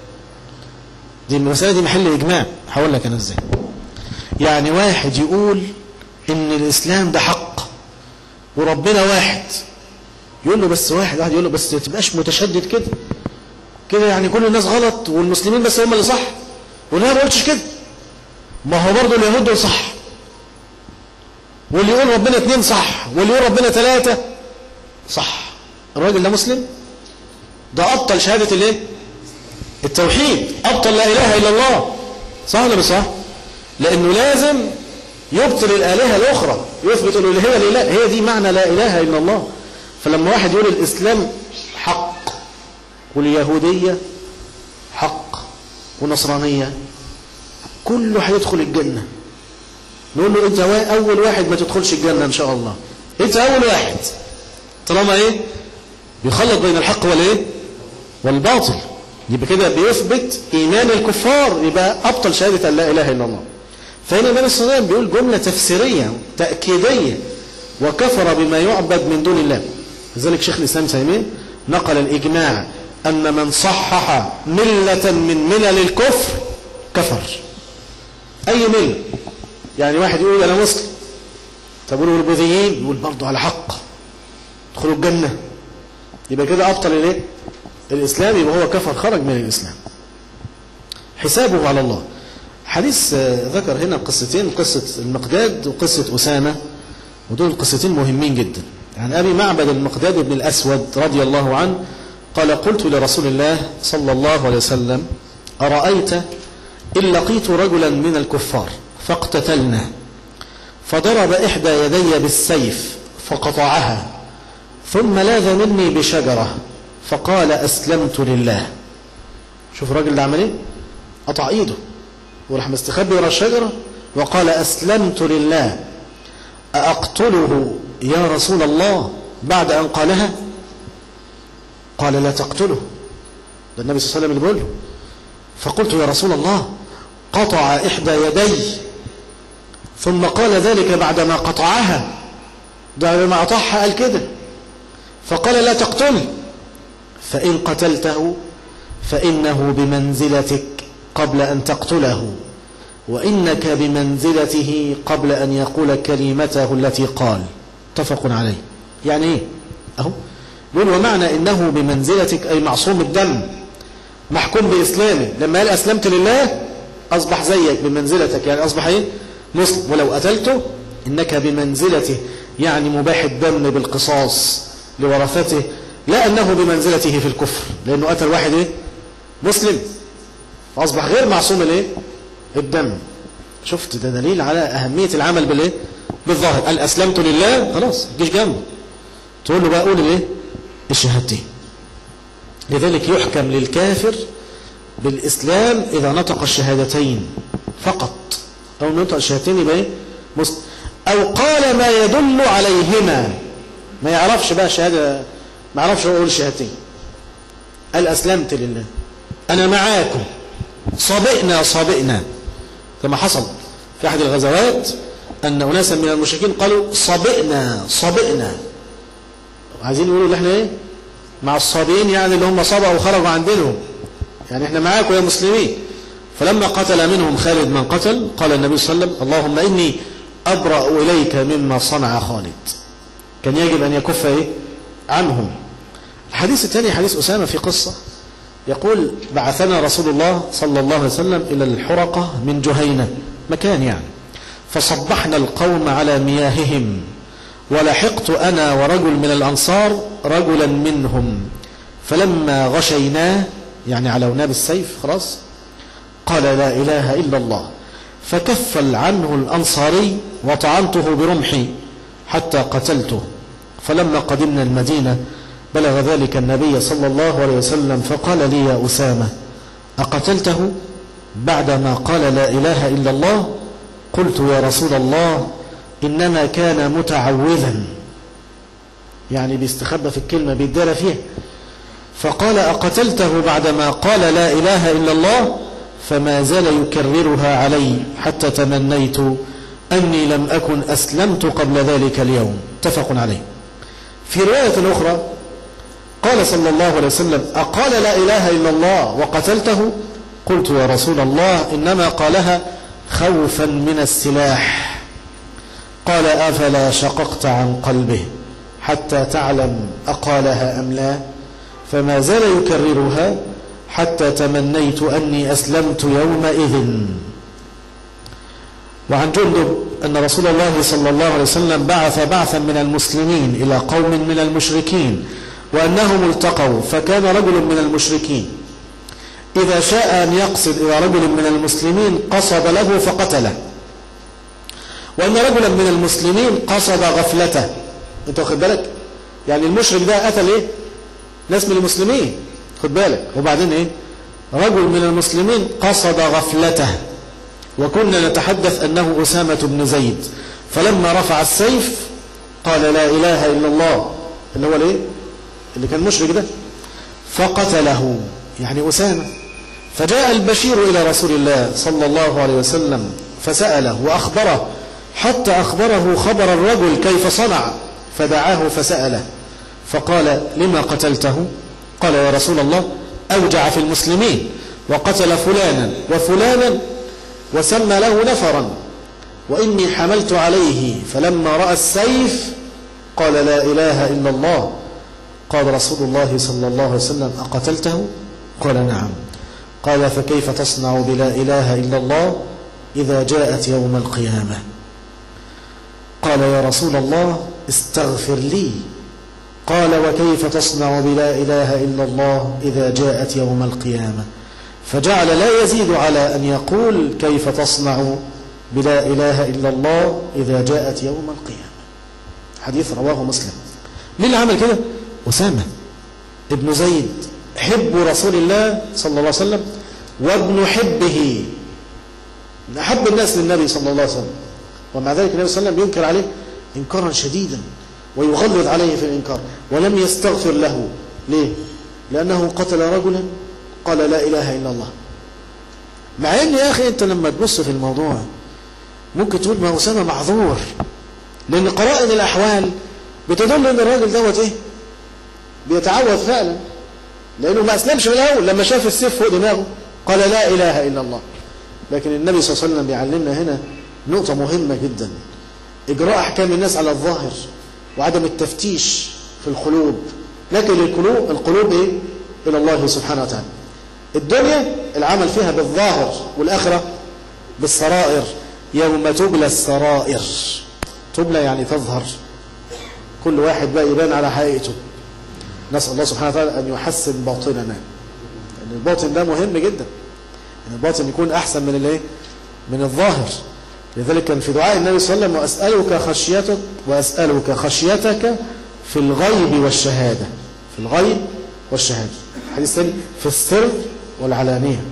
دي المسألة دي محل إجماع هقول لك أنا إزاي يعني واحد يقول إن الإسلام ده حق وربنا واحد يقول له بس واحد واحد يقول له بس ما تبقاش متشدد كده كده يعني كل الناس غلط والمسلمين بس هم اللي صح وانا ما قلتش كده ما هو برضه اليهود دول صح واللي يقول ربنا اثنين صح واللي يقول ربنا ثلاثة صح الراجل ده مسلم ده أبطل شهادة الايه التوحيد أبطل لا إله إلا الله صح ولا مش صح لأنه لازم يبطل الآلهة الأخرى يثبت الألوهية لله هي دي معنى لا إله إلا الله فلما واحد يقول الإسلام حق واليهودية حق ونصرانية كله هيدخل الجنة نقول له انت اول واحد ما تدخلش الجنة ان شاء الله انت اول واحد طالما ايه بيخلط بين الحق والايه والباطل يبقى كده بيثبت ايمان الكفار يبقى ابطل شهادة ان لا اله الا الله فهنا النبي صلى الله عليه وسلم بيقول جملة تفسيرية تأكيدية وكفر بما يعبد من دون الله لذلك شيخ الإسلام تيمية نقل الإجماع أن من صحح ملة من ملل الكفر كفر أي ملة يعني واحد يقول أنا مسلم طب يقولوا البوذيين يقول برضه على حق ادخلوا الجنة يبقى كده أبطل الايه الإسلام يبقى هو كفر خرج من الإسلام حسابه على الله حديث ذكر هنا قصتين قصة المقداد وقصة أسامة ودول قصتين مهمين جدا عن أبي معبد المقداد بن الأسود رضي الله عنه قال قلت لرسول الله صلى الله عليه وسلم أرأيت إن لقيت رجلا من الكفار فاقتتلنا فضرب إحدى يدي بالسيف فقطعها ثم لاذ مني بشجرة فقال أسلمت لله شوف الراجل ده عمل ايه قطع ايده وراح مستخبي ورا الشجرة وقال أسلمت لله أأقتله يا رسول الله بعد أن قالها قال لا تقتله ده النبي صلى الله عليه وسلم اللي بيقول له فقلت يا رسول الله قطع إحدى يدي ثم قال ذلك بعدما قطعها ده ما قطعها قال كده فقال لا تقتله فإن قتلته فإنه بمنزلتك قبل أن تقتله وإنك بمنزلته قبل أن يقول كلمته التي قال اتفق عليه يعني ايه اهو يقول ومعنى انه بمنزلتك اي معصوم الدم محكوم باسلامه لما قال اسلمت لله اصبح زيك بمنزلتك يعني اصبح ايه مسلم ولو قتلته انك بمنزلته يعني مباح الدم بالقصاص لورثته لا انه بمنزلته في الكفر لانه قتل واحد ايه مسلم فاصبح غير معصوم الايه الدم شفت ده دليل على اهميه العمل بالايه بالظاهر قال أسلمت لله خلاص تجيش جنبه تقول له بقى قول الايه الشهادتين لذلك يحكم للكافر بالإسلام إذا نطق الشهادتين فقط أو نطق الشهادتين يبقى ايه مسلم أو قال ما يدل عليهما ما يعرفش بقى الشهادة ما يعرفش هو يقول الشهادتين قال أسلمت لله أنا معاكم صابئنا صابئنا كما حصل في أحد الغزوات أن أناسا من المشركين قالوا صبئنا صبئنا عايزين يقولوا اللي احنا ايه مع الصابئين يعني اللي هم صبأوا وخرجوا عن دينهم يعني احنا معاكم يا مسلمين فلما قتل منهم خالد من قتل قال النبي صلى الله عليه وسلم اللهم إني أبرأ إليك مما صنع خالد كان يجب أن يكف ايه عنهم الحديث الثاني حديث أسامة في قصة يقول بعثنا رسول الله صلى الله عليه وسلم إلى الحرقة من جهينة مكان يعني فصبحنا القوم على مياههم ولحقت أنا ورجل من الأنصار رجلا منهم فلما غشيناه يعني علوناه بالسيف خلاص قال لا إله إلا الله فكفل عنه الأنصاري وطعنته برمحي حتى قتلته فلما قدمنا المدينة بلغ ذلك النبي صلى الله عليه وسلم فقال لي يا أسامة أقتلته بعدما قال لا إله إلا الله قلت يا رسول الله إنما كان متعوذا يعني بيستخبى في الكلمة بيدار فيها فقال أقتلته بعدما قال لا إله إلا الله فما زال يكررها علي حتى تمنيت أني لم أكن أسلمت قبل ذلك اليوم اتفق عليه في رواية أخرى قال صلى الله عليه وسلم أقال لا إله إلا الله وقتلته قلت يا رسول الله إنما قالها خوفا من السلاح قال أفلا شققت عن قلبه حتى تعلم أقالها أم لا فما زال يكررها حتى تمنيت أني أسلمت يومئذ وعن جندب أن رسول الله صلى الله عليه وسلم بعث بعثا من المسلمين إلى قوم من المشركين وأنهم التقوا فكان رجل من المشركين إذا شاء أن يقصد إلى رجل من المسلمين قصد له فقتله وأن رجلا من المسلمين قصد غفلته أنت واخد بالك يعني المشرك ده قتل إيه ناس من المسلمين خد بالك وبعدين إيه رجل من المسلمين قصد غفلته وكنا نتحدث أنه أسامة بن زيد فلما رفع السيف قال لا إله إلا الله اللي هو الايه اللي كان مشرك ده فقتله يعني أسامة فجاء البشير إلى رسول الله صلى الله عليه وسلم فسأله وأخبره حتى أخبره خبر الرجل كيف صنع فدعاه فسأله فقال لما قتلته قال يا رسول الله أوجع في المسلمين وقتل فلانا وفلانا وسمى له نفرا وإني حملت عليه فلما رأى السيف قال لا إله إلا الله قال رسول الله صلى الله عليه وسلم أقتلته قال نعم قال فكيف تصنع بلا إله إلا الله إذا جاءت يوم القيامة قال يا رسول الله استغفر لي قال وكيف تصنع بلا إله إلا الله إذا جاءت يوم القيامة فجعل لا يزيد على أن يقول كيف تصنع بلا إله إلا الله إذا جاءت يوم القيامة حديث رواه مسلم مين اللي عمل كده أسامة ابن زيد حب رسول الله صلى الله عليه وسلم وابن حبه أحب الناس للنبي صلى الله عليه وسلم ومع ذلك النبي صلى الله عليه وسلم ينكر عليه إنكارا شديدا ويغلظ عليه في الإنكار ولم يستغفر له ليه؟ لأنه قتل رجلا قال لا إله إلا الله مع أن يا أخي أنت لما تبص في الموضوع ممكن تقول ما أسامة معذور لأن قرائن الأحوال بتدل أن الراجل دوت إيه بيتعوذ فعلا لأنه ما أسلمش من الأول لما شاف السيف فوق دماغه قال لا إله إلا الله لكن النبي صلى الله عليه وسلم بيعلمنا هنا نقطة مهمة جدا إجراء أحكام الناس على الظاهر وعدم التفتيش في القلوب لكن القلوب القلوب إيه؟ إلى الله سبحانه وتعالى الدنيا العمل فيها بالظاهر والآخرة بالسرائر يوم تبلى السرائر تبلى يعني تظهر كل واحد بقى يبان على حقيقته نسأل الله سبحانه وتعالى أن يحسن باطننا لأن الباطن ده مهم جدا أن الباطن يكون أحسن من الايه من الظاهر لذلك كان في دعاء النبي صلى الله عليه وسلم وأسألك خشيتك وأسألك خشيتك في الغيب والشهادة في الغيب والشهادة حديث ثاني في السر والعلانية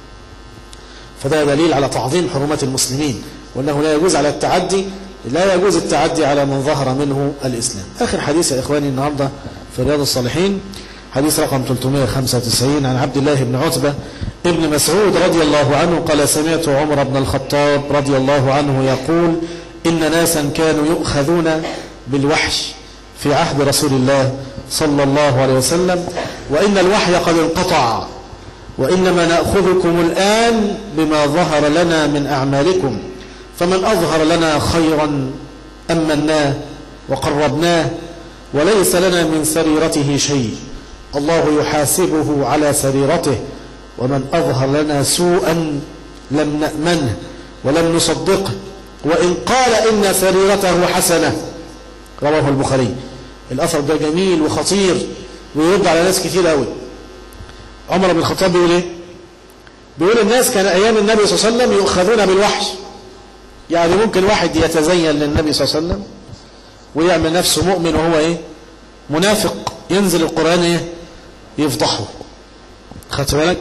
فده دليل على تعظيم حرمات المسلمين وأنه لا يجوز على التعدي لا يجوز التعدي على من ظهر منه الإسلام آخر حديث يا إخواني النهاردة في رياض الصالحين حديث رقم 395 عن عبد الله بن عتبة ابن مسعود رضي الله عنه قال سمعت عمر بن الخطاب رضي الله عنه يقول إن ناسا كانوا يؤخذون بالوحي في عهد رسول الله صلى الله عليه وسلم وإن الوحي قد انقطع وإنما نأخذكم الآن بما ظهر لنا من أعمالكم فمن أظهر لنا خيرا أمناه وقربناه وليس لنا من سريرته شيء الله يحاسبه على سريرته ومن أظهر لنا سوءا لم نأمنه ولم نصدقه وإن قال إن سريرته حسنة رواه البخاري الأثر ده جميل وخطير ويرد على ناس كتير قوي عمر بن الخطاب بيقول ايه بيقول الناس كان ايام النبي صلى الله عليه وسلم يؤخذون بالوحي يعني ممكن واحد يتزين للنبي صلى الله عليه وسلم ويعمل نفسه مؤمن وهو ايه منافق ينزل القرآن ايه يفضحه خدت بالك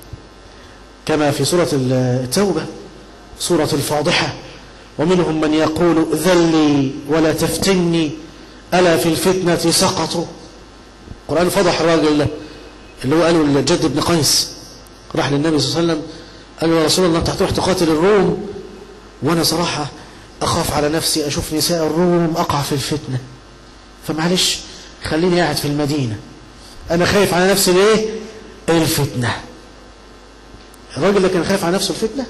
كما في سورة التوبة سورة الفاضحة ومنهم من يقول ذلي ولا تفتني ألا في الفتنة سقطوا القرآن فضح الراجل ده اللي هو قاله الجد بن قيس راح للنبي صلى الله عليه وسلم قال له يا رسول الله انت هتروح تقاتل الروم وانا صراحة اخاف على نفسي اشوف نساء الروم اقع في الفتنة فمعلش خليني قاعد في المدينة انا خايف على نفسي ليه الفتنة الراجل ده كان خايف على نفسه الفتنة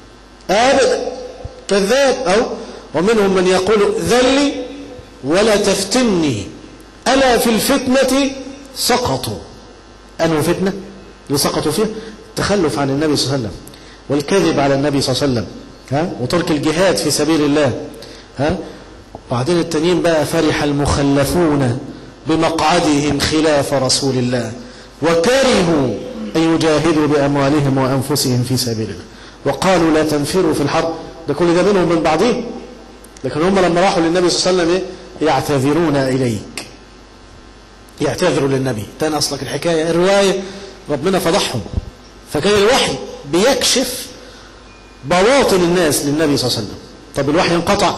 ابدا كذاب او ومنهم من يقول ذلي ولا تفتني ألا في الفتنة سقطوا أنه فتنة اللي سقطوا فيها التخلف عن النبي صلى الله عليه وسلم والكذب على النبي صلى الله عليه وسلم ها وترك الجهاد في سبيل الله ها وبعدين التانيين بقى فرح المخلفون بمقعدهم خلاف رسول الله وكرهوا أن يجاهدوا بأموالهم وأنفسهم في سبيل الله وقالوا لا تنفروا في الحرب ده كل ده منهم من بعضهم لكن هم لما راحوا للنبي صلى الله عليه وسلم إيه؟ يعتذرون إليك يعتذروا للنبي تاني أصلك الحكاية الرواية ربنا فضحهم فكان الوحي بيكشف بواطن الناس للنبي صلى الله عليه وسلم طب الوحي انقطع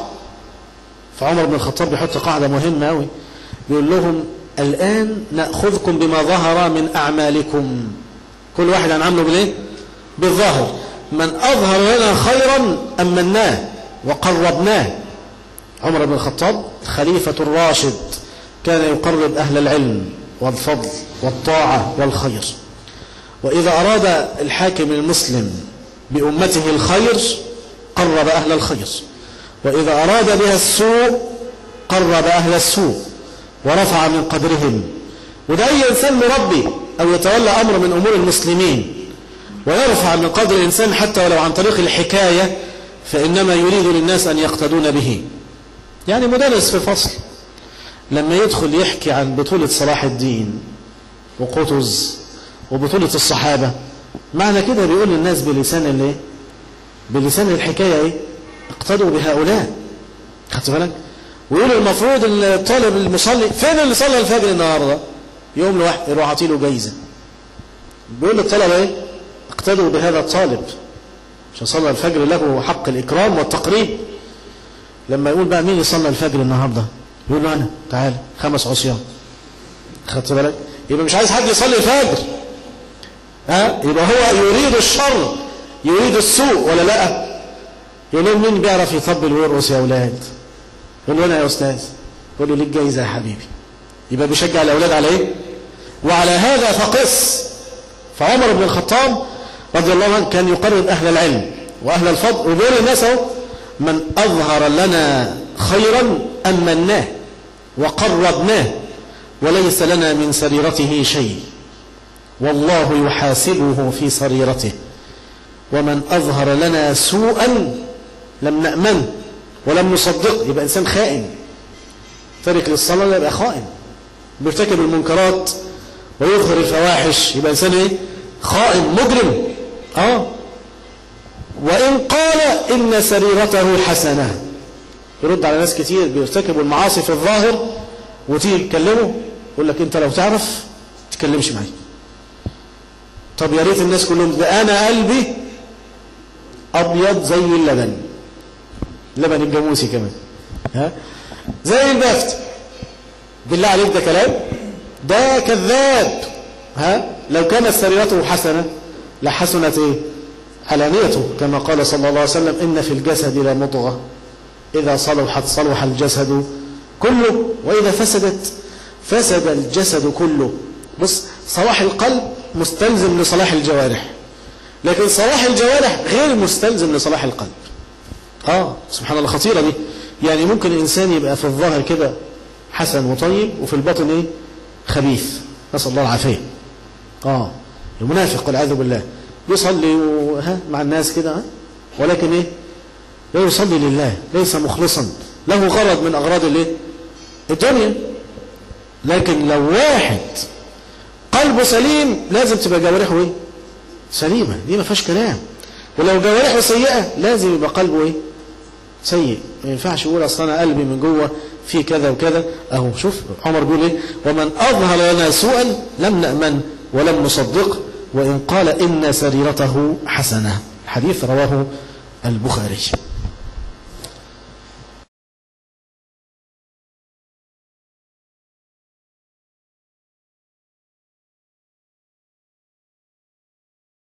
فعمر بن الخطاب بيحط قاعدة مهمة أوي بيقول لهم الآن نأخذكم بما ظهر من أعمالكم كل واحد هنعمله بالإيه؟ بالظاهر من أظهر لنا خيرا أمناه وقربناه عمر بن الخطاب خليفة الراشد كان يقرب أهل العلم والفضل والطاعة والخير وإذا أراد الحاكم المسلم بأمته الخير قرب أهل الخير وإذا أراد بها السوء قرب أهل السوء ورفع من قدرهم وده أي إنسان مربي أو يتولى أمر من أمور المسلمين ويرفع من قدر الإنسان حتى ولو عن طريق الحكاية فإنما يريد للناس أن يقتدون به يعني مدرس في فصل لما يدخل يحكي عن بطولة صلاح الدين وقطز وبطولة الصحابة معنى كده بيقول للناس بلسان الايه بلسان الحكاية ايه اقتدوا بهؤلاء خدت بالك ويقول المفروض الطالب المصلي فين اللي صلى الفجر النهارده يوم لواحد يروح عطيله جايزة بيقول للطلبة ايه اقتدوا بهذا الطالب عشان صلى الفجر له حق الإكرام والتقريب لما يقول بقى مين اللي صلى الفجر النهارده يقول له انا تعال خمس عصيان خدت بالك يبقى مش عايز حد يصلي الفجر ها يبقى هو يريد الشر يريد السوء ولا لا يقول لهم مين بيعرف يطبل ويرقص يا اولاد يقول له انا يا استاذ يقول له ليك جايزه يا حبيبي يبقى بيشجع الاولاد على ايه وعلى هذا فقس فعمر بن الخطاب رضي الله عنه كان يقرب اهل العلم واهل الفضل وبيقول للناس اهو من اظهر لنا خيرا امناه وقربناه وليس لنا من سريرته شيء والله يحاسبه في سريرته ومن أظهر لنا سوءا لم نأمن ولم نصدق يبقى إنسان خائن تارك للصلاة يبقى خائن بيرتكب المنكرات ويظهر الفواحش يبقى إنسان إيه خائن مجرم آه وإن قال إن سريرته حسنة يرد على ناس كتير بيرتكبوا المعاصي في الظاهر وتيجي تكلمه يقول لك انت لو تعرف تكلمش معي طب يا ريت الناس كلهم ده انا قلبي ابيض زي اللبن لبن الجاموسي كمان ها زي البفت بالله عليك ده كلام ده كذاب ها لو كانت سريرته حسنه لحسنت ايه علانيته كما قال صلى الله عليه وسلم ان في الجسد لمضغه اذا صلحت صلح الجسد كله واذا فسدت فسد الجسد كله بص صلاح القلب مستلزم لصلاح الجوارح لكن صلاح الجوارح غير مستلزم لصلاح القلب اه سبحان الله خطيرة دي يعني ممكن الإنسان يبقى في الظاهر كده حسن وطيب وفي الباطن ايه خبيث نسأل الله العافية اه المنافق والعياذ بالله يصلي ها مع الناس كده ها ولكن ايه لا يصلي لله ليس مخلصا له غرض من أغراض الايه الدنيا لكن لو واحد قلبه سليم لازم تبقى جوارحه ايه سليمة دي ما فيهاش كلام ولو جوارحه سيئة لازم يبقى قلبه ايه سيء ما ينفعش يقول اصل انا قلبي من جوه في كذا وكذا اهو شوف عمر بيقول ايه ومن اظهر لنا سوءا لم نأمن ولم نصدقه وان قال ان سريرته حسنه حديث رواه البخاري